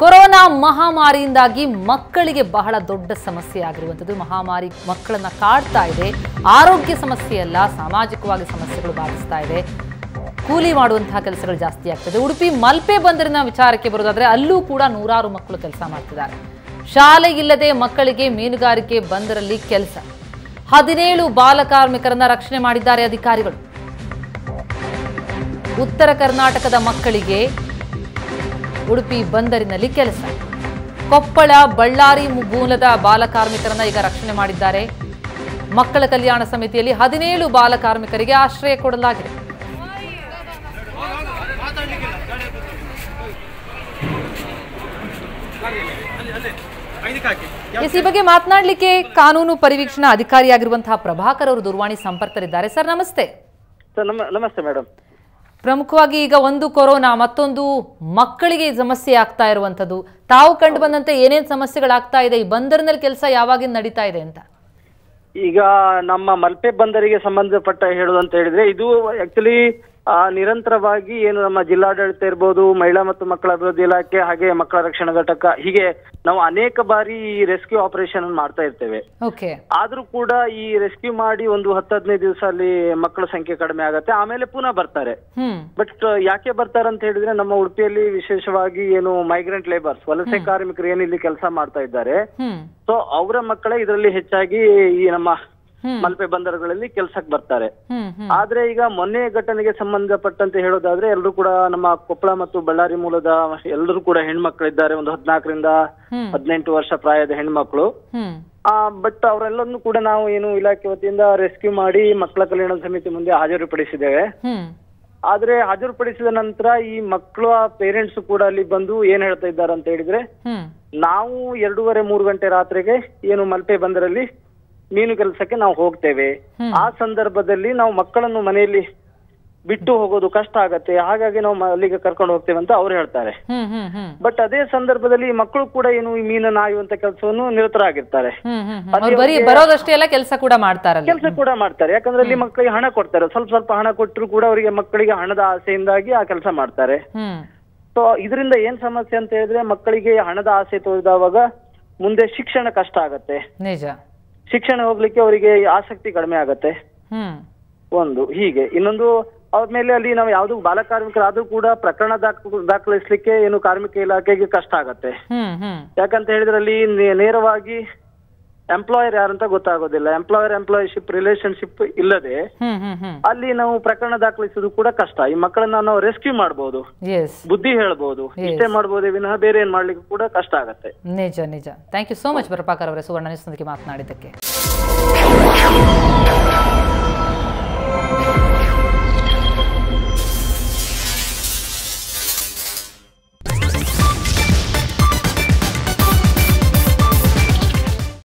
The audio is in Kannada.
ಕೊರೋನಾ ಮಹಾಮಾರಿಯಿಂದಾಗಿ ಮಕ್ಕಳಿಗೆ ಬಹಳ ದೊಡ್ಡ ಸಮಸ್ಯೆ ಆಗಿರುವಂಥದ್ದು ಮಹಾಮಾರಿ ಮಕ್ಕಳನ್ನ ಕಾಡ್ತಾ ಇದೆ ಆರೋಗ್ಯ ಸಮಸ್ಯೆ ಅಲ್ಲ ಸಾಮಾಜಿಕವಾಗಿ ಸಮಸ್ಯೆಗಳು ಬಾಧಿಸ್ತಾ ಇದೆ ಕೂಲಿ ಮಾಡುವಂತಹ ಕೆಲಸಗಳು ಜಾಸ್ತಿ ಆಗ್ತದೆ ಉಡುಪಿ ಮಲ್ಪೆ ಬಂದರಿನ ವಿಚಾರಕ್ಕೆ ಬರೋದಾದ್ರೆ ಅಲ್ಲೂ ಕೂಡ ನೂರಾರು ಮಕ್ಕಳು ಕೆಲಸ ಮಾಡ್ತಿದ್ದಾರೆ ಶಾಲೆ ಇಲ್ಲದೆ ಮಕ್ಕಳಿಗೆ ಮೀನುಗಾರಿಕೆ ಬಂದರಲ್ಲಿ ಕೆಲಸ ಹದಿನೇಳು ಬಾಲಕಾರ್ಮಿಕರನ್ನ ರಕ್ಷಣೆ ಮಾಡಿದ್ದಾರೆ ಅಧಿಕಾರಿಗಳು ಉತ್ತರ ಕರ್ನಾಟಕದ ಮಕ್ಕಳಿಗೆ ಉಡುಪಿ ಬಂದರಿನಲ್ಲಿ ಕೆಲಸ ಕೊಪ್ಪಳ ಬಳ್ಳಾರಿ ಮು- ಮೂಲದ ಬಾಲಕಾರ್ಮಿಕರನ್ನ ಈಗ ರಕ್ಷಣೆ ಮಾಡಿದ್ದಾರೆ ಮಕ್ಕಳ ಕಲ್ಯಾಣ ಸಮಿತಿಯಲ್ಲಿ ಹದಿನೇಳು ಬಾಲಕಾರ್ಮಿಕರಿಗೆ ಆಶ್ರಯ ಕೊಡಲಾಗಿದೆ ಎಸ್, ಈ ಬಗ್ಗೆ ಮಾತನಾಡಲಿಕ್ಕೆ ಕಾನೂನು ಪರಿವೀಕ್ಷಣಾ ಅಧಿಕಾರಿಯಾಗಿರುವಂತಹ ಪ್ರಭಾಕರ್ ಅವರು ದೂರವಾಣಿ ಸಂಪರ್ಕರಿದ್ದಾರೆ ಸರ್ ನಮಸ್ತೆ ಸರ್ ನಮ ನಮಸ್ತೆ ಮೇಡಮ್ ಪ್ರಮುಖವಾಗಿ ಈಗ ಒಂದು ಕೊರೋನಾ ಮತ್ತೊಂದು ಮಕ್ಕಳಿಗೆ ಸಮಸ್ಯೆ ಆಗ್ತಾ ಇರುವಂತದ್ದು ತಾವು ಕಂಡು ಬಂದಂತೆ ಏನೇನ್ ಸಮಸ್ಯೆಗಳಾಗ್ತಾ ಇದೆ ಈ ಬಂದರಿನಲ್ಲಿ ಕೆಲಸ ಯಾವಾಗಿಂದ ನಡೀತಾ ಇದೆ ಅಂತ ಈಗ ನಮ್ಮ ಮಲ್ಪೆ ಬಂದರಿಗೆ ಸಂಬಂಧಪಟ್ಟ ಹೇಳುದಂತ ಹೇಳಿದ್ರೆ ಇದು ಆಕ್ಚುಲಿ ನಿರಂತರವಾಗಿ ಏನು ನಮ್ಮ ಜಿಲ್ಲಾಡಳಿತ ಇರ್ಬೋದು ಮಹಿಳಾ ಮತ್ತು ಮಕ್ಕಳ ಅಭಿವೃದ್ಧಿ ಇಲಾಖೆ ಹಾಗೆ ಮಕ್ಕಳ ರಕ್ಷಣಾ ಘಟಕ ಹೀಗೆ ನಾವು ಅನೇಕ ಬಾರಿ ಈ ರೆಸ್ಕ್ಯೂ ಆಪರೇಷನ್ ಮಾಡ್ತಾ ಇರ್ತೇವೆ ಓಕೆ ಆದ್ರೂ ಕೂಡ ಈ ರೆಸ್ಕ್ಯೂ ಮಾಡಿ ಒಂದು ಹತ್ತು ಹದಿನೈದು ದಿವಸ ಅಲ್ಲಿ ಮಕ್ಕಳ ಸಂಖ್ಯೆ ಕಡಿಮೆ ಆಗತ್ತೆ ಆಮೇಲೆ ಪುನಃ ಬರ್ತಾರೆ ಹ್ಮ್ ಬಟ್ ಯಾಕೆ ಬರ್ತಾರೆ ಅಂತ ಹೇಳಿದ್ರೆ ನಮ್ಮ ಉಡುಪಿಯಲ್ಲಿ ವಿಶೇಷವಾಗಿ ಏನು ಮೈಗ್ರೆಂಟ್ ಲೇಬರ್ಸ್ ವಲಸೆ ಕಾರ್ಮಿಕರು ಏನು ಇಲ್ಲಿ ಕೆಲಸ ಮಾಡ್ತಾ ಇದ್ದಾರೆ ಹ್ಮ್ ಸೊ ಅವರ ಮಕ್ಕಳೇ ಇದರಲ್ಲಿ ಹೆಚ್ಚಾಗಿ ಈ ನಮ್ಮ ಹ್ಮ್. ಮಲ್ಪೆ ಬಂದರುಗಳಲ್ಲಿ ಕೆಲ್ಸಕ್ಕೆ ಬರ್ತಾರೆ ಹ್ಮ್ ಹ್ಮ್ ಆದ್ರೆ ಈಗ ಮೊನ್ನೆ ಘಟನೆಗೆ ಸಂಬಂಧಪಟ್ಟಂತೆ ಹೇಳೋದಾದ್ರೆ ಎಲ್ಲರೂ ಕೂಡ ನಮ್ಮ ಕೊಪ್ಪಳ ಮತ್ತು ಬಳ್ಳಾರಿ ಮೂಲದ ಎಲ್ಲರೂ ಕೂಡ ಹೆಣ್ಮಕ್ಳಿದ್ದಾರೆ ಒಂದು ಹದಿನಾಲ್ಕರಿಂದ ಹ್ಮ್. ಹದಿನೆಂಟು ವರ್ಷ ಪ್ರಾಯದ ಹೆಣ್ಮಕ್ಳು ಹ್ಮ್ ಆ ಬಟ್ ಅವರೆಲ್ಲರನ್ನು ಕೂಡ ನಾವು ಏನು ಇಲಾಖೆ ವತಿಯಿಂದ ರೆಸ್ಕ್ಯೂ ಮಾಡಿ ಮಕ್ಕಳ ಕಲ್ಯಾಣ ಸಮಿತಿ ಮುಂದೆ ಹಾಜರುಪಡಿಸಿದ್ದೇವೆ ಹ್ಮ್ ಆದ್ರೆ ಹಾಜರುಪಡಿಸಿದ ನಂತರ ಈ ಮಕ್ಕಳ ಪೇರೆಂಟ್ಸ್ ಕೂಡ ಅಲ್ಲಿ ಬಂದು ಏನ್ ಹೇಳ್ತಾ ಇದ್ದಾರೆ ಅಂತ ಹೇಳಿದ್ರೆ ಹ್ಮ್ ನಾವು ಎರಡೂವರೆ ಮೂರು ಗಂಟೆ ರಾತ್ರಿಗೆ ಏನು ಮಲ್ಪೆ ಬಂದರಲ್ಲಿ ಮೀನು ಕೆಲಸಕ್ಕೆ ನಾವು ಹೋಗ್ತೇವೆ ಹ್ಮ್. ಆ ಸಂದರ್ಭದಲ್ಲಿ ನಾವು ಮಕ್ಕಳನ್ನು ಮನೆಯಲ್ಲಿ ಬಿಟ್ಟು ಹೋಗೋದು ಕಷ್ಟ ಆಗತ್ತೆ ಹಾಗಾಗಿ ನಾವು ಮ- ಅಲ್ಲಿಗೆ ಕರ್ಕೊಂಡು ಹೋಗ್ತೇವೆ ಅಂತ ಅವ್ರು ಹೇಳ್ತಾರೆ ಹ್ಮ್ ಹ್ಮ್ ಹ್ಮ್ ಬಟ್ ಅದೇ ಸಂದರ್ಭದಲ್ಲಿ ಈ ಮಕ್ಕಳು ಕೂಡ ಏನು ಈ ಮೀನನ್ನು ಆಯುವಂತ ಕೆಲಸವನ್ನು ನಿರತರಾಗಿರ್ತಾರೆ ಹ್ಮ್ ಹ್ಮ್ ಹ್ಮ್ ಅವ್ರು ಬರೀ ಬರೋದಷ್ಟೇ ಎಲ್ಲ ಕೆಲಸ ಕೂಡ ಮಾಡ್ತಾರಲ್ಲ ಕೆಲಸ ಕೂಡ ಮಾಡ್ತಾರೆ ಯಾಕಂದ್ರೆ ಅಲ್ಲಿ ಮಕ್ಕಳಿಗೆ ಹಣ ಕೊಡ್ತಾರೆ ಸ್ವಲ್ಪ ಸ್ವಲ್ಪ ಹಣ ಕೊಟ್ಟರು ಕೂಡ ಅವರಿಗೆ ಮಕ್ಕಳಿಗೆ ಹಣದ ಆಸೆಯಿಂದಾಗಿ ಆ ಕೆಲಸ ಮಾಡ್ತಾರೆ ಹ್ಮ್ ಸೊ ಇದರಿಂದ ಏನ್ ಸಮಸ್ಯೆ ಅಂತ ಹೇಳಿದ್ರೆ ಮಕ್ಕಳಿಗೆ ಹಣದ ಆಸೆ ತೋರಿದವಾಗ ಮುಂದೆ ಶಿಕ್ಷಣ ಕಷ್ಟ ಆಗತ್ತೆ ನಿಜ ಶಿಕ್ಷಣ ಹೋಗ್ಲಿಕ್ಕೆ ಅವರಿಗೆ ಆಸಕ್ತಿ ಕಡಿಮೆ ಆಗತ್ತೆ ಹ್ಮ್ ಒಂದು ಹೀಗೆ ಇನ್ನೊಂದು ಅವ್ರ ಮೇಲೆ ಅಲ್ಲಿ ನಾವು ಯಾವ್ದು ಬಾಲಕಾರ್ಮಿಕರಾದ್ರೂ ಕೂಡ ಪ್ರಕರಣ ದಾಖ ದಾಖಲಿಸ್ಲಿಕ್ಕೆ ಏನು ಕಾರ್ಮಿಕ ಇಲಾಖೆಗೆ ಕಷ್ಟ ಆಗತ್ತೆ ಹ್ಮ್ ಹ್ಮ್ ಯಾಕಂತ ಹೇಳಿದ್ರೆ ಅಲ್ಲಿ ನೇ- ನೇರವಾಗಿ ಎಂಪ್ಲಾಯರ್ ಯಾರಂತ ಗೊತ್ತಾಗೋದಿಲ್ಲ ಎಂಪ್ಲಾಯರ್ ಎಂಪ್ಲಾಯಿಶಿಪ್ ರಿಲೇಶನ್ಶಿಪ್ ಇಲ್ಲದೆ ಹ್ಮ್ ಹ್ಮ್ ಹ್ಮ್ ಅಲ್ಲಿ ನಾವು ಪ್ರಕರಣ ದಾಖಲಿಸೋದು ಕೂಡ ಕಷ್ಟ ಈ ಮಕ್ಕಳನ್ನ ನಾವು ರೆಸ್ಕ್ಯೂ ಮಾಡ್ಬೋದು ಎಸ್ ಬುದ್ಧಿ ಹೇಳ್ಬೋದು ಇಷ್ಟೇ ಮಾಡ್ಬೋದೇ ವಿನಃ ಬೇರೆ ಏನ್ ಮಾಡ್ಲಿಕ್ಕೆ ಕೂಡ ಕಷ್ಟ ಆಗತ್ತೆ ನಿಜ ನಿಜ thank you so much Prabhakar ಅವರೇ ಸುವರ್ಣ ನ್ಯೂಸ್ನೊಂದಿಗೆ ಮಾತನಾಡಿದ್ದಕ್ಕೆ